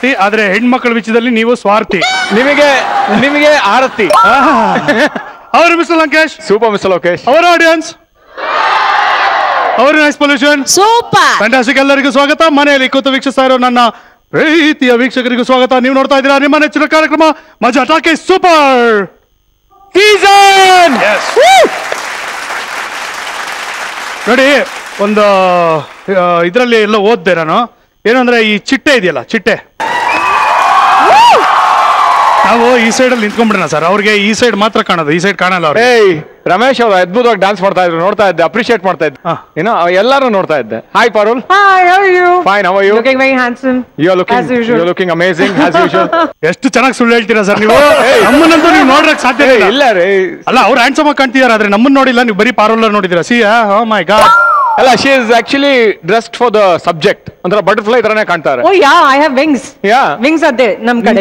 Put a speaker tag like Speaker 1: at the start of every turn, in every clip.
Speaker 1: ಆರ್ತಿ ಆದ್ರೆ ಹೆಣ್ಮಕ್ಳ ವಿಷಯದಲ್ಲಿ ನೀವು ಸ್ವಾರ್ಥಿ
Speaker 2: ನಿಮಗೆ ನಿಮಗೆ ಆರತಿ
Speaker 1: ಅವರು mister Lankesh
Speaker 2: super mister Lokesh
Speaker 1: ಅವರ ಆಡಿಯನ್ಸ್ ಅವರು ನೈಸ್ ಪೊಲ್ಯೂಷನ್
Speaker 3: ಸೂಪರ್
Speaker 1: ಫ್ಯಾಂಟಾಸ್ಟಿಕ್ ಎಲ್ಲರಿಗೂ ಸ್ವಾಗತ ಮನೆಯಲ್ಲಿ ಕೂತು ವೀಕ್ಷಿಸ್ತಾ ಇರೋ ನನ್ನ ಪ್ರೀತಿಯ ವೀಕ್ಷಕರಿಗೂ ಸ್ವಾಗತ ನೀವು ನೋಡ್ತಾ ಇದ್ದೀರಾ ನಿಮ್ಮ ನೆಚ್ಚಿನ ಕಾರ್ಯಕ್ರಮ ಮಜಾ ಟಾಕಿ ಸೂಪರ್
Speaker 2: ಸೀಸನ್
Speaker 1: ನೋಡಿ ಒಂದು ಇದರಲ್ಲಿ ಎಲ್ಲ ಓದ್ದೆ ನಾನು ಏನು ಅಂದ್ರೆ ಈ ಚಿಟ್ಟೆ ಇದೆಯಲ್ಲ ಚಿಟ್ಟೆ ನಾವು ಈ ಸೈಡ್ ಅಲ್ಲಿ ನಿಂತ್ಕೊಂಡ್ಬಿಡೋಣ ಸರ್ ಅವ್ರಿಗೆ ಈ ಸೈಡ್ ಮಾತ್ರ ಕಾಣೋದು ಈ ಸೈಡ್ ಕಾಣಲ್ಲ ಅವ್ರಿಗೆ
Speaker 2: ಏಯ್ ರಮೇಶ್ ಅವರು ಅದ್ಭುತವಾಗಿ ಡಾನ್ಸ್ ಮಾಡ್ತಾ ಇದ್ರು ನೋಡ್ತಾ ಇದ್ದೆ ಅಪ್ರಿಶಿಯೇಟ್ ಮಾಡ್ತಾ ಇದ್ದೆ
Speaker 1: ಹಾ.
Speaker 2: ಏನೋ ಎಲ್ಲರೂ ನೋಡ್ತಾ ಇದ್ದೆ hi Parul
Speaker 4: Hi, how are you?
Speaker 2: Fine how you
Speaker 4: Looking very handsome.
Speaker 2: You are looking
Speaker 4: As usual.
Speaker 2: You are looking amazing as usual
Speaker 1: ಎಷ್ಟು ಚೆನ್ನಾಗಿ ಸುಳ್ಳು ಹೇಳ್ತೀರಾ ಸರ್ ನೀವು ನಮ್ಮನ್ನಂತೂ ನೀವು ನೋಡ್ರಕ್ ಸಾಧ್ಯ ಇಲ್ಲ
Speaker 2: ಇಲ್ಲ ರೀ
Speaker 1: ಅಲ್ಲ ಅವ್ರು ಹ್ಯಾಂಡ್ಸಮ್ ಆಗಿ ಕಾಣ್ತಿದಾರೆ ಆದ್ರೆ ನಮ್ಮನ್ನ ನೋಡಿಲ್ಲ ನೀವು ಬರೀ ಪಾರ್ಲರ್ ನೋಡಿದಿರಾ ಸಿ ಓ ಮೈ ಗಾಡ್
Speaker 2: ಅಲ್ಲ she is actually dressed for the subject ಅಂದ್ರೆ ಬಟರ್ಫ್ಲೈ ತರನೇ ಕಾಣ್ತಾರೆ
Speaker 4: Oh yeah, I have wings.
Speaker 2: Yeah.
Speaker 4: Wings are there. Nam kade.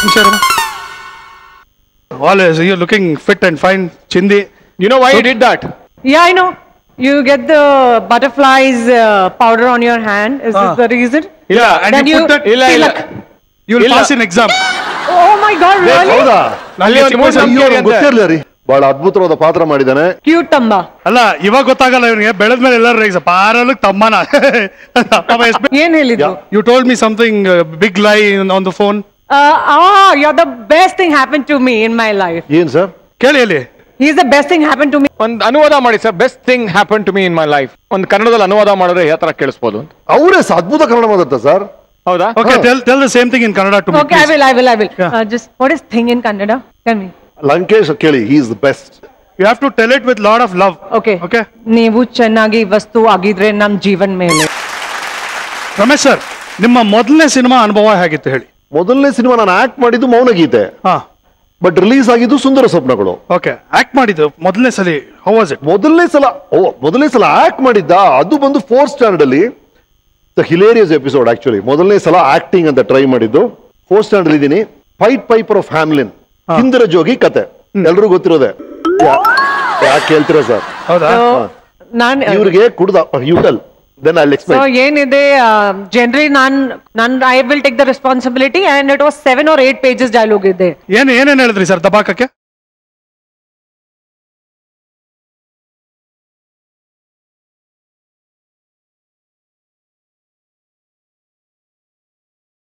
Speaker 1: Always you looking fit and fine ಚಿಂದಿ
Speaker 2: you know why did that
Speaker 4: Yeah, I know. You get the butterflies uh, powder on your hand. Is
Speaker 1: Ah.
Speaker 4: this the reason?
Speaker 2: ಇಲ್ಲ
Speaker 1: And
Speaker 4: Then
Speaker 1: you
Speaker 4: you
Speaker 1: put that-
Speaker 2: ಇಲ್ಲ ಇಲ್ಲ
Speaker 4: tilak.
Speaker 1: You will
Speaker 2: ಇಲ್ಲ.
Speaker 1: Pass in exam
Speaker 4: Oh my God, really?
Speaker 5: ಹೌದಾ
Speaker 2: ಅಲ್ಲಿ ಒಂದು ಮೂರು
Speaker 5: ಅಯ್ಯೋ
Speaker 2: ಸಂಖ್ಯೆ
Speaker 5: ನಂಗೆ
Speaker 2: ಅಂತೆ.
Speaker 5: ಗೊತ್ತಿರ್ಲಿಲ್ಲ ರೀ ಬಹಳ ಅದ್ಭುತವಾದ ಪಾತ್ರ ಮಾಡಿದ್ದಾನೆ
Speaker 4: Cute tamba.
Speaker 1: ಅಲ್ಲ ಇವಾಗ ಗೊತ್ತಾಗಲ್ಲ ಇವನಿಗೆ ಬೆಳೆದ ಮೇಲೆ ಎಲ್ಲರೂ ಪಾರಲು ತಮ್ಮನ
Speaker 4: ಏನ್ ಹೇಳಿದ್ದು
Speaker 1: you told me something big lie on the phone
Speaker 4: Uh, ah, you're the best thing happened to me in my life.
Speaker 5: ಏನ್ ಸರ್
Speaker 1: ಕೇಳಿ ಹೇಳಿ
Speaker 4: He's the best thing happened to me.
Speaker 2: ಒಂದು ಅನುವಾದ ಮಾಡಿ sir best thing happen to me in my life ಒಂದು ಕನ್ನಡದಲ್ಲಿ ಅನುವಾದ ಮಾಡಿದ್ರೆ ಯಾವ ತರ ಕೇಳಿಸ್ಬೋದು ಅಂತ
Speaker 5: ಅವರೇ ಸ- ಅದ್ಭುತ ಕನ್ನಡ ಮಾತಾಡ್ತಾ ಸರ್
Speaker 2: ಹೌದಾ
Speaker 1: okay tell tell the same thing in Kannada too
Speaker 4: Okay, I will, I will, I will.
Speaker 1: Yeah.
Speaker 4: Uh, just what is thing in Kannada? Tell me.
Speaker 5: Lankesh ಕೇಳಿ he is the best
Speaker 1: you have to tell it with lot of love
Speaker 4: Okay.
Speaker 1: Okay
Speaker 4: ನೀವು ಚೆನ್ನಾಗಿ ವಸ್ತು ಆಗಿದ್ರೆ ನಮ್ ಜೀವನ್ ಮೇಲೆ
Speaker 1: Ramesh sir ನಿಮ್ಮ ಮೊದಲನೇ cinema ಅನುಭವ ಹೇಗಿತ್ತು ಹೇಳಿ
Speaker 5: ಮೊದಲನೇ ಸಿನಿಮಾ ನಾನು ಆಕ್ಟ್ ಮಾಡಿದ್ದು ಮೌನಗೀತೆ
Speaker 1: ಹಾ
Speaker 5: ಬಟ್ ರಿಲೀಸ್ ಆಗಿದ್ದು ಸುಂದರ ಸ್ವಪ್ನಗಳು
Speaker 1: ಓಕೆ ಆಕ್ಟ್ ಮಾಡಿದ್ದು ಮೊದಲನೇ ಸಲ ಹೌ ವಾಸ್ ಇಟ್
Speaker 5: ಮೊದಲನೇ ಸಲ ಓ ಮೊದಲನೇ ಸಲ ಆಕ್ಟ್ ಮಾಡಿದ್ದ ಅದು ಬಂದು ಫೋರ್ತ್ ಸ್ಟ್ಯಾಂಡರ್ಡ್ ಅಲ್ಲಿ ದ ಹಿಲೇರಿಯಸ್ ಎಪಿಸೋಡ್ ಆಕ್ಚುಲಿ ಮೊದಲನೇ ಸಲ ಆಕ್ಟಿಂಗ್ ಅಂತ ಟ್ರೈ ಮಾಡಿದ್ದು ಫೋರ್ತ್ ಸ್ಟ್ಯಾಂಡರ್ಡ್ ಇದ್ದೀನಿ ಫೈಟ್ ಪೈಪರ್ ಆಫ್ ಹ್ಯಾಮ್ಲಿನ್ ಹಿಂದಿರ ಜೋಗಿ ಕತೆ ಎಲ್ರಿಗೂ ಗೊತ್ತಿರೋದೆ ಯಾ- ಯಾಕೆ ಹೇಳ್ತೀರಾ ಸರ್
Speaker 1: ಹೌದಾ
Speaker 4: ನಾನ್
Speaker 5: ಇವ್ರಿಗೆ ಕುಡ್ದ ಯೂಟಲ್ ದೆನ್ ಐ
Speaker 4: ಸೊ
Speaker 5: ಎಕ್ಸ್ಪ್ಲೈನ್
Speaker 4: ಏನಿದೆ ಜನರಲಿ ನಾನ್ ನಾನ್ I will take the responsibility and it was seven or eight pages dialogue ಇದೆ
Speaker 1: ಏನ್ ಏನೇನ್ ಹೇಳಿದ್ರಿ ಸರ್ ದಬಾಕಕ್ಕೆ